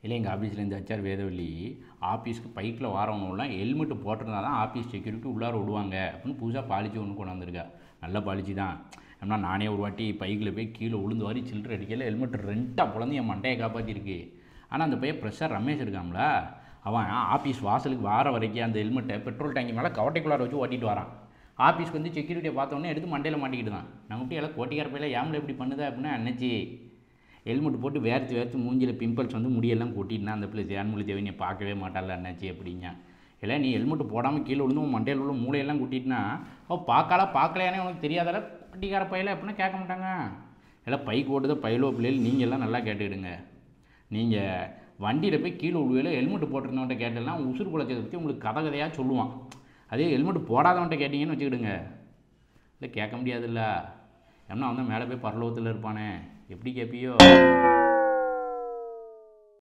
இல்லை எங்கள் ஆஃபீஸ்லேருந்து ஹெச்ஆர் வேதவள்ளி ஆஃபீஸ்க்கு பைக்கில் வரவங்களாம் ஹெல்மெட்டு போட்டிருந்தா தான் ஆஃபீஸ் செக்யூரிட்டி உள்ளார விடுவாங்க அப்படின்னு புதுசாக பாலிச்சி ஒன்று கொண்டாந்துருக்கா நல்ல பாலிச்சி தான் ஏன்னா நானே ஒரு வாட்டி பைக்கில் போய் கீழே விழுந்து வாரி சில்லற அடிக்கல ஹெல்மெட் ரெண்டாக பிறந்து என் மண்டையை காப்பாற்றிருக்கு ஆனால் அந்த பையன் ப்ரெஷர் ரமேஷ் இருக்காம்ல அவன் ஆஃபீஸ் வாசலுக்கு வார வரைக்கும் அந்த ஹெல்மெட்டை பெட்ரோல் டேங்கி மேலே கவட்டைக்குள்ளார வச்சு ஓட்டிட்டு வரான் ஆஃபீஸ்க்கு வந்து செக்யூரிட்டியை பார்த்தோன்னே எடுத்து மண்டையில் மாட்டிக்கிட்டு தான் நான் விட்டு எல்லாம் கோட்டிக்கார பையில ஏம்ல இப்படி பண்ணுதா அப்படின்னா அன்னைச்சி ஹெல்மெட் போட்டு வேர்த்து வேர்த்து மூஞ்சியில் பிம்பிள்ஸ் வந்து முடியெல்லாம் கொட்டிட்டுனா அந்த பிள்ளை தேன்மொழி தேவை நீ பார்க்கவே மாட்டாள் அண்ணாச்சி அப்படிங்க இல்லை நீ ஹெல்மெட் போடாமல் கீழே விழுந்து உன் மண்டையில் உள்ள மூளையெல்லாம் கொட்டிட்டுனா அவ பார்க்கலா பார்க்கலையானே உனக்கு தெரியாதால பட்டிக்கார பையில அப்படின்னா கேட்க மாட்டாங்க எல்லாம் பைக் ஓட்டுத பயிலோ பிள்ளைகள் நீங்கள் எல்லாம் நல்லா கேட்டுக்கிடுங்க நீங்கள் வண்டியில் போய் கீழே விழுவையில் ஹெல்மெட் போட்டிருந்தவன்ட்ட கேட்டெல்லாம் உசுறு குலைச்சதை பற்றி உங்களுக்கு கதை கதையாக சொல்லுவான் அதே ஹெல்மெட் போடாதவன்ட்ட கேட்டிங்கன்னு வச்சுக்கிடுங்க இல்லை கேட்க முடியாதுல்ல ஏன்னா அவன் தான் மேலே போய் பரலோகத்தில் இருப்பானே எப்படி கேட்பியோ